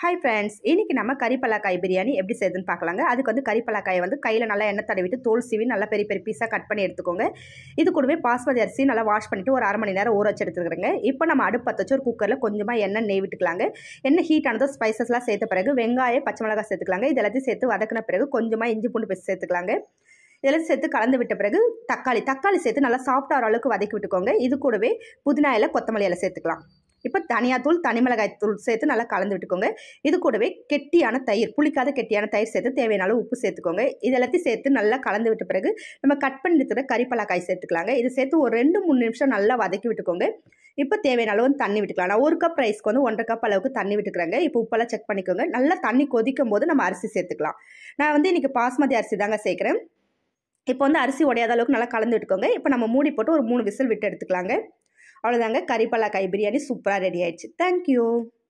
hi friends இன்றைக்கி நம்ம கறிப்பலாக்காய் பிரியாணி எப்படி செய்யுதுன்னு பார்க்கலாங்க அதுக்கு வந்து கறிப்பலாக்காயை வந்து கையில் நல்லா எண்ணெய் தடவிட்டு தோல் சீவி நல்லா பெரிய பெரிய பீஸாக கட் பண்ணி எடுத்துக்கோங்க இது கூடவே பாஸ்மதி அரிசி நல்லா வாஷ் பண்ணிவிட்டு ஒரு அரை மணி நேரம் ஊற வச்சு எடுத்துக்கிறேங்க இப்போ நம்ம அடுப்பு பற்ற வச்சு ஒரு குக்கரில் கொஞ்சமாக எண்ணெய் நெய் விட்டுக்கலாங்க எண்ணெய் ஹீட் ஆனதும் ஸ்பைசஸ்லாம் சேர்த்த பிறகு வெங்காயம் பச்சை மிளகாய் சேர்த்துக்கலாங்க இது எல்லாத்தையும் சேர்த்து வதக்கின பிறகு கொஞ்சமாக இஞ்சி பூண்டு பேஸ்ட் சேர்த்துக்கலாங்க இதெல்லாம் சேர்த்து கலந்து விட்ட பிறகு தக்காளி தக்காளி சேர்த்து நல்லா சாஃப்டாகிற அளவுக்கு வதக்கி விட்டுக்கோங்க இது கூடவே புதினா இலை கொத்தமல்லி இலை சேர்த்துக்கலாம் இப்போ தனியாத்தூள் தனி மிளகாய் தூள் சேர்த்து நல்லா கலந்து விட்டுக்கோங்க இது கூடவே கெட்டியான தயிர் புளிக்காத கெட்டியான தயிர் சேர்த்து தேவையான அளவு உப்பு சேர்த்துக்கோங்க இது எல்லாத்தையும் சேர்த்து நல்லா கலந்து விட்ட பிறகு நம்ம கட் பண்ணி எடுத்துகிற கறிப்பலாக்காய் சேர்த்துக்கலாங்க இது சேர்த்து ஒரு ரெண்டு மூணு நிமிஷம் நல்லா வதக்கி விட்டுக்கோங்க இப்போ தேவையான அளவு தண்ணி விட்டுக்கலாம் நான் ஒரு கப் ரைஸ்க்கு வந்து ஒன்றரை கப் அளவுக்கு தண்ணி விட்டுக்கிறேங்க இப்போ உப்பெல்லாம் செக் பண்ணிக்கோங்க நல்லா தண்ணி கொதிக்கும் போது நம்ம அரிசி சேர்த்துக்கலாம் நான் வந்து இன்றைக்கி பாஸ்மதி அரிசி தாங்க சேர்க்குறேன் இப்போ வந்து அரிசி உடையாத அளவுக்கு நல்லா கலந்து விட்டுக்கோங்க இப்போ நம்ம மூடி போட்டு ஒரு மூணு விசில் விட்டு எடுத்துக்கலாங்க அவ்வளோதாங்க கறிப்பலாக்காய் பிரியாணி சூப்பராக ரெடி ஆயிடுச்சு தேங்க்யூ